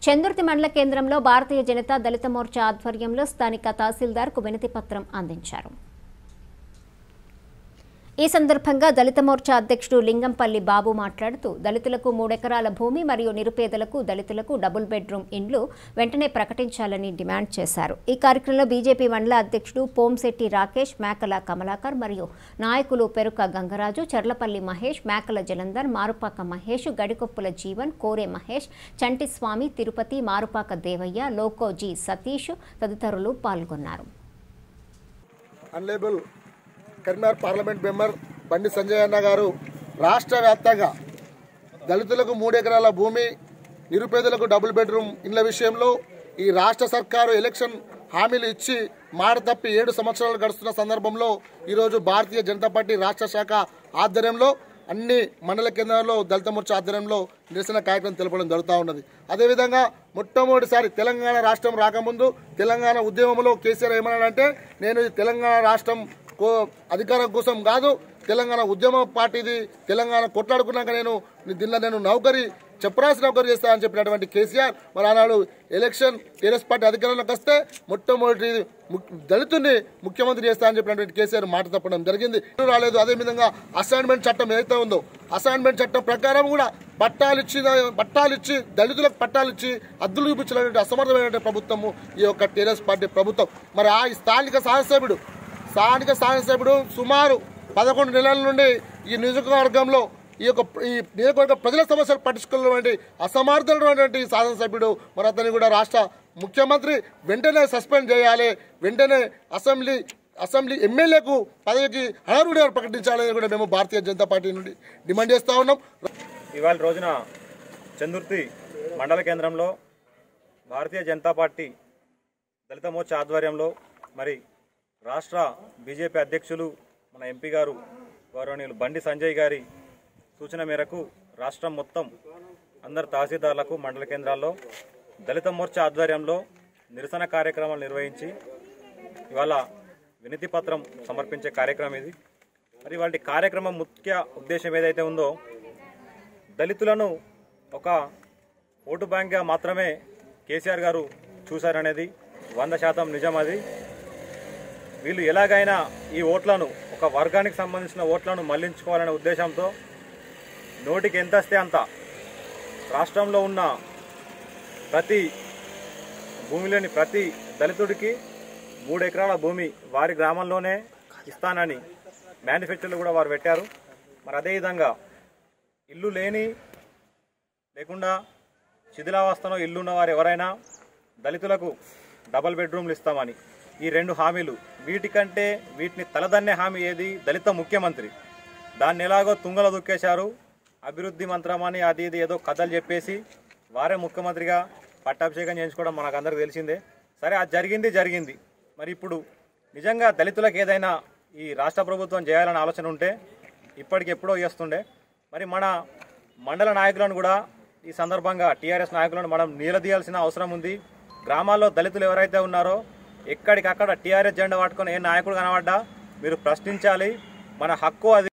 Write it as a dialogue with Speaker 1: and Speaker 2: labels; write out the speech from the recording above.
Speaker 1: చందుర్తి మండల కేంద్రంలో భారతీయ జనతా దళిత మోర్చా ఆధ్వర్యంలో స్థానిక తహసీల్దార్కు వినతి పత్రం అందించారు ఈ సందర్భంగా దళిత మోర్చా అధ్యక్షుడు లింగంపల్లి బాబు మాట్లాడుతూ దళితులకు మూడెకరాల భూమి మరియు నిరుపేదలకు దళితులకు డబుల్ బెడ్రూమ్ ఇండ్లు వెంటనే ప్రకటించాలని డిమాండ్ చేశారు ఈ కార్యక్రమంలో బీజేపీ మండల అధ్యక్షుడు పోంశెట్టి రాకేష్ మేకల కమలాకర్ మరియు నాయకులు పెరుక గంగరాజు చర్లపల్లి మహేష్ మేకల జలంధర్ మారుపాక మహేష్ గడికొప్పుల జీవన్ కోరే మహేష్ చంటి స్వామి తిరుపతి మారుపాక దేవయ్య లోకోజీ సతీష్ తదితరులు పాల్గొన్నారు
Speaker 2: అన్లేబుల్ కరీంనగర్ పార్లమెంట్ మెంబర్ బండి సంజయ్ అన్న గారు రాష్ట్ర వ్యాప్తంగా దళితులకు మూడు ఎకరాల భూమి నిరుపేదలకు డబుల్ బెడ్రూమ్ ఇండ్ల విషయంలో ఈ రాష్ట్ర సర్కారు ఎలక్షన్ హామీలు ఇచ్చి మాట తప్పి ఏడు సంవత్సరాలు గడుస్తున్న సందర్భంలో ఈరోజు భారతీయ జనతా పార్టీ రాష్ట్ర శాఖ ఆధ్వర్యంలో అన్ని మండల కేంద్రాల్లో దళిత మోర్చా ఆధ్వర్యంలో నిరసన కార్యక్రమం తెలపడం జరుగుతూ ఉన్నది అదేవిధంగా మొట్టమొదటిసారి తెలంగాణ రాష్ట్రం రాకముందు తెలంగాణ ఉద్యమంలో కేసీఆర్ ఏమన్నాడంటే నేను ఈ తెలంగాణ రాష్ట్రం కో అధికారం కోసం కాదు తెలంగాణ ఉద్యమ పార్టీది తెలంగాణ కొట్లాడుకున్నాక నేను దీనిలో నేను నౌకరి చెప్పరాసి నౌకరి చేస్తా అని చెప్పినటువంటి కేసీఆర్ మరి ఆనాడు ఎలక్షన్ టీఆర్ఎస్ పార్టీ అధికారంలోకి వస్తే మొట్టమొదటి ము- దళితుడిని ముఖ్యమంత్రి చేస్తా అని చెప్పినటువంటి కేసీఆర్ మాట తప్పడం జరిగింది రాలేదు అదేవిధంగా అసైన్మెంట్ చట్టం ఏదైతే ఉందో అసైన్మెంట్ చట్టం ప్రకారం కూడా పట్టాలు ఇచ్చి పట్టాలు ఇచ్చి దళితులకు పట్టాలు ఇచ్చి అద్దులు చూపించినటువంటి అసమర్థమైనటువంటి ప్రభుత్వము ఈ యొక్క టీఆర్ఎస్ పార్టీ ప్రభుత్వం మరి ఆ స్థానిక శాసనసభ్యుడు స్థానిక శాసనసభ్యుడు సుమారు పదకొండు నెలల నుండి ఈ నియోజకవర్గంలో ఈ యొక్క ఈ నియోజకవర్గ ప్రజల సమస్యలు పట్టించుకున్నటువంటి అసమర్థమైనటువంటి శాసనసభ్యుడు మరి అతన్ని కూడా రాష్ట్ర ముఖ్యమంత్రి వెంటనే సస్పెండ్ చేయాలి వెంటనే అసెంబ్లీ అసెంబ్లీ ఎమ్మెల్యేకు పదవికి అనర్హుడిగా ప్రకటించాలని కూడా మేము భారతీయ జనతా పార్టీ నుండి డిమాండ్ చేస్తా ఉన్నాం
Speaker 3: ఇవాళ రోజున చందుర్తి మండల కేంద్రంలో భారతీయ జనతా పార్టీ దళిత మోర్చా ఆధ్వర్యంలో మరి రాష్ట్ర బీజేపీ అధ్యక్షులు మన ఎంపీ గారు గౌరవనీయులు బండి సంజయ్ గారి సూచన మేరకు రాష్ట్రం మొత్తం అందరు తహసీల్దార్లకు మండల కేంద్రాల్లో దళిత మోర్చా ఆధ్వర్యంలో నిరసన కార్యక్రమాలు నిర్వహించి ఇవాళ వినతి పత్రం సమర్పించే కార్యక్రమం ఇది మరి వాటి కార్యక్రమం ముఖ్య ఉద్దేశం ఏదైతే ఉందో దళితులను ఒక ఓటు బ్యాంక్గా మాత్రమే కేసీఆర్ గారు చూశారనేది వంద శాతం నిజం అది వీళ్ళు ఎలాగైనా ఈ ఓట్లను ఒక వర్గానికి సంబంధించిన ఓట్లను మళ్లించుకోవాలనే ఉద్దేశంతో నోటికి ఎంత వస్తే అంత రాష్ట్రంలో ఉన్న ప్రతి భూమిలోని ప్రతి దళితుడికి మూడు ఎకరాల భూమి వారి గ్రామంలోనే ఇస్తానని మేనిఫెస్టోలో కూడా వారు పెట్టారు మరి అదేవిధంగా ఇల్లు లేని లేకుండా శిథిలావస్థలో ఇల్లు ఉన్న వారు ఎవరైనా దళితులకు డబల్ బెడ్రూమ్లు ఇస్తామని ఈ రెండు హామీలు వీటికంటే వీటిని తలదన్నే హామీ ఏది దళిత ముఖ్యమంత్రి దాన్ని ఎలాగో తుంగలో దుక్కేశారు అభివృద్ధి మంత్రమని అది ఇది ఏదో కథలు చెప్పేసి వారే ముఖ్యమంత్రిగా పట్టాభిషేకం చేయించుకోవడం మనకు అందరికి తెలిసిందే సరే అది జరిగింది జరిగింది మరి ఇప్పుడు నిజంగా దళితులకు ఏదైనా ఈ రాష్ట్ర ప్రభుత్వం చేయాలనే ఆలోచన ఉంటే ఇప్పటికి ఎప్పుడో చేస్తుండే మరి మన మండల నాయకులను కూడా ఈ సందర్భంగా టీఆర్ఎస్ నాయకులను మనం నిలదీయాల్సిన అవసరం ఉంది గ్రామాల్లో దళితులు ఎవరైతే ఉన్నారో ఎక్కడికక్కడ టీఆర్ఎస్ జెండా పట్టుకొని ఏ నాయకుడు కనబడ్డా మీరు ప్రశ్నించాలి మన హక్కు అది